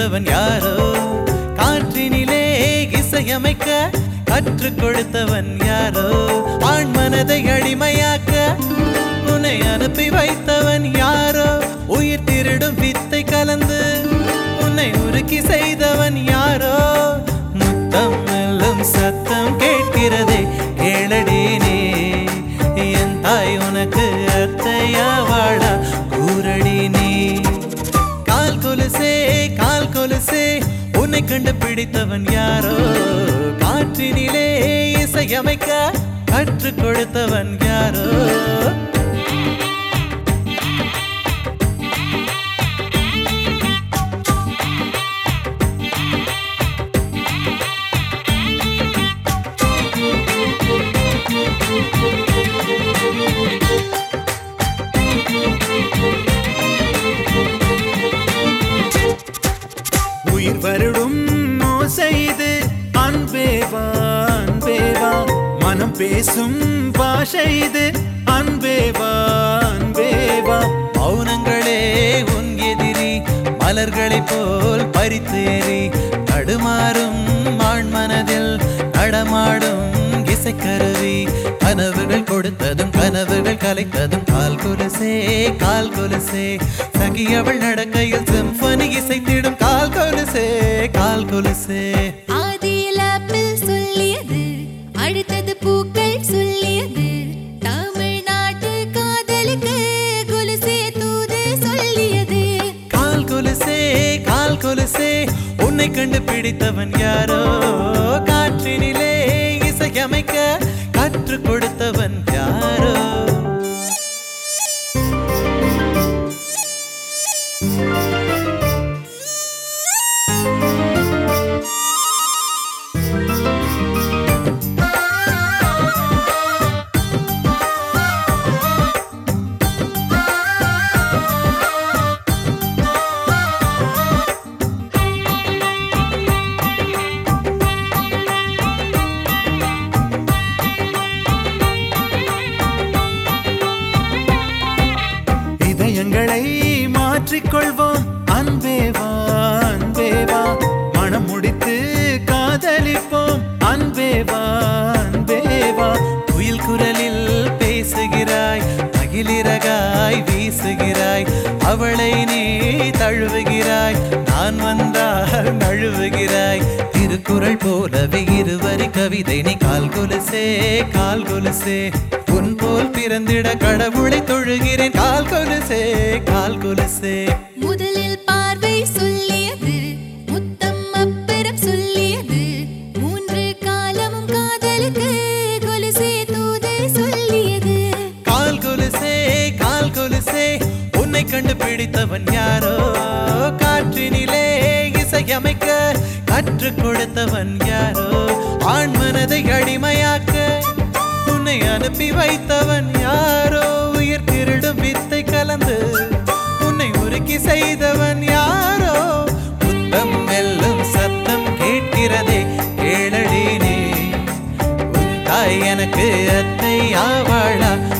கொடுத்தவன் யாரோ காற்றினிலே இசையமைக்க கற்றுக் கொடுத்தவன் யாரோ ஆண் மனதை அடிமையாக்க உன்னை அனுப்பி வைத்தவன் யாரோ உயிர் திருடும் வித்தை கலந்து உன்னை உருக்கி செய்தவன் யாரோ முத்தம் மெல்லும் சத்தம் கேட்கிறதே கேளடி நீ என் தாய் உனக்கு அத்தையா வாடா கூரடி நீ கால் கொலுசே கால் கொலுசே உன்னை கண்டு பிடித்தவன் யாரோ காற்றினிலே இசையமைக்க கற்றுக் கொடுத்தவன் யாரோ உயிர் வருடும் செய்து அன்பேவா அன்பேவா மனம் பேசும் பாஷை இது அன்பேவா அன்பேவா மௌனங்களே உன் எதிரி மலர்களைப் போல் பறித்தேறி தடுமாறும் ஆண் மனதில் நடமாடும் இசைக்கருவி கனவுகள் கொடுத்ததும் கனவுகள் கலைத்ததும் கால் கொலுசே கால் கொலுசே சகியவள் நடக்கையில் சிம்பனி இசைத்திடும் கால் கொலுசே கால் கொலுசே ஆதியில் ஆப்பிள் சொல்லியது அடுத்தது பூக்கள் சொல்லியது தமிழ்நாட்டு காதலுக்கு குலுசே தூது சொல்லியது கால் கொலுசே கால் கொலுசே உன்னை கண்டு பிடித்தவன் யாரோ காற்றினிலே இசையமைக்க கற்றுக் கொடுத்தவன் யாரோ இதயங்களை மாற்றிக்கொள்வோம் அன்பேவா அன்பேவா மனம் முடித்து காதலிப்போம் அன்பேவா அன்பேவா குயில் குரலில் பேசுகிறாய் மகிழிறகாய் வீசுகிறாய் அவளை நீ தழுவுகிறாய் நான் வந்தால் நழுவுகிறாய் திருக்குறள் போலவே இருவரி கவிதை நீ கால் கொலுசே கால் கொலுசே உன் போல் பிறந்திட கடவுளை தொழுகிறேன் கால் கொலுசே கால் கொலுசே முதலில் பார்வை சொல்லியது முத்தம் அப்புறம் சொல்லியது மூன்று காலமும் காதலுக்கு கொலுசே தூது சொல்லியது கால் கொலுசே கால் கொலுசே உன்னை கண்டு பிடித்தவன் யாரோ காற்றினிலே இசையமைக்க கற்றுக் கொடுத்தவன் யாரோ ஆண் மனதை அடிமையாக்க உன்னை அனுப்பி வைத்தவன் யாரோ உயிர் திருடும் வித்தை கலந்து உன்னை உருக்கி செய்தவன் யாரோ புத்தம் மெல்லும் சத்தம் கேட்கிறதே கேளடி நீ உன் தாய் எனக்கு அத்தை ஆவாளா